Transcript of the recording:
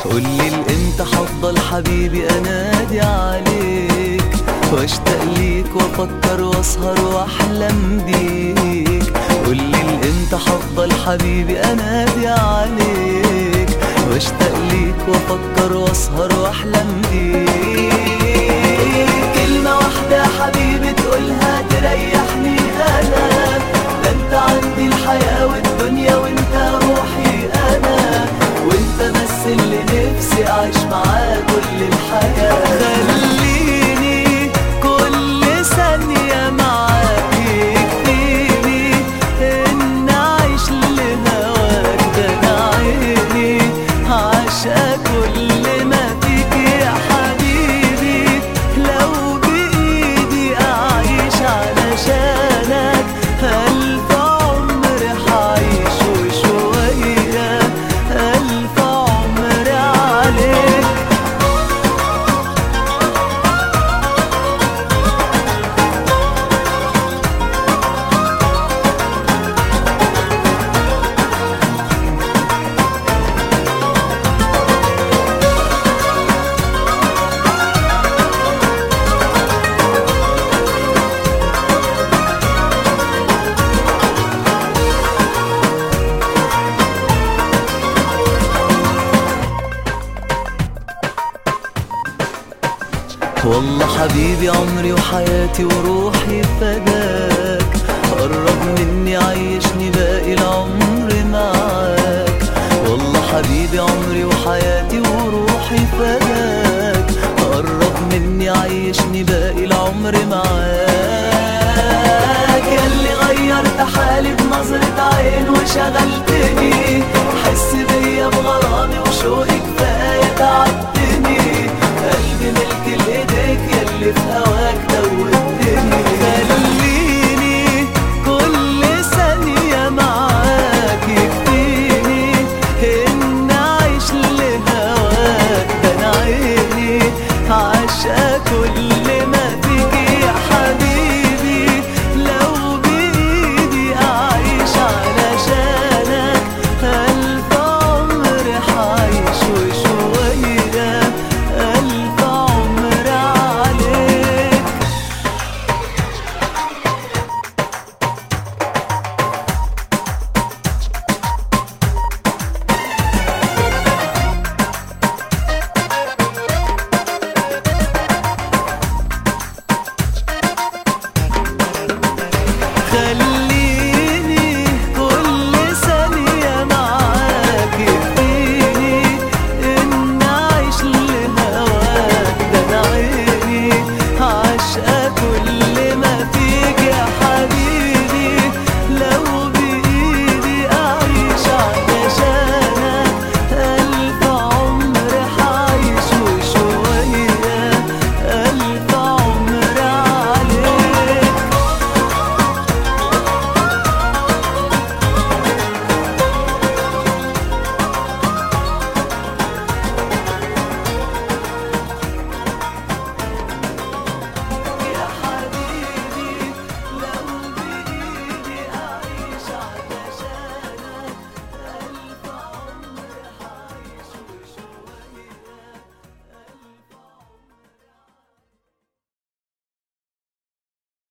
قولي الامتى هفضل حبيبي انادي عليك واشتاق ليك وافكر واسهر واحلم بيك قولي الامتى هفضل حبيبي انادي عليك واشتاق ليك وافكر واسهر واحلم بيك كلمة واحدة يا حبيبي تقولها تريحني انا ده انت عندي الحياة والدنيا وانت روحي انا وانت بس اللي نفسي اعيش معاه كل الحياة خليني كل ثانية معاك يكفيني ان اعيش لهواك ده انا عيني عاشقة كل ما فيك يا حبيبي لو بايدي اعيش علشانك الف عمر هعيش وشوية الف عمر عليك والله حبيبي عمري وحياتي وروحي فداك قرب مني عيشني باقي العمر معاك والله حبيبي عمري وحياتي وروحي فداك قرب مني عيشني باقي العمر معاك ياللي غيرت حالي بنظرة عين وشغلتني حس بيا بغرامي وشوقي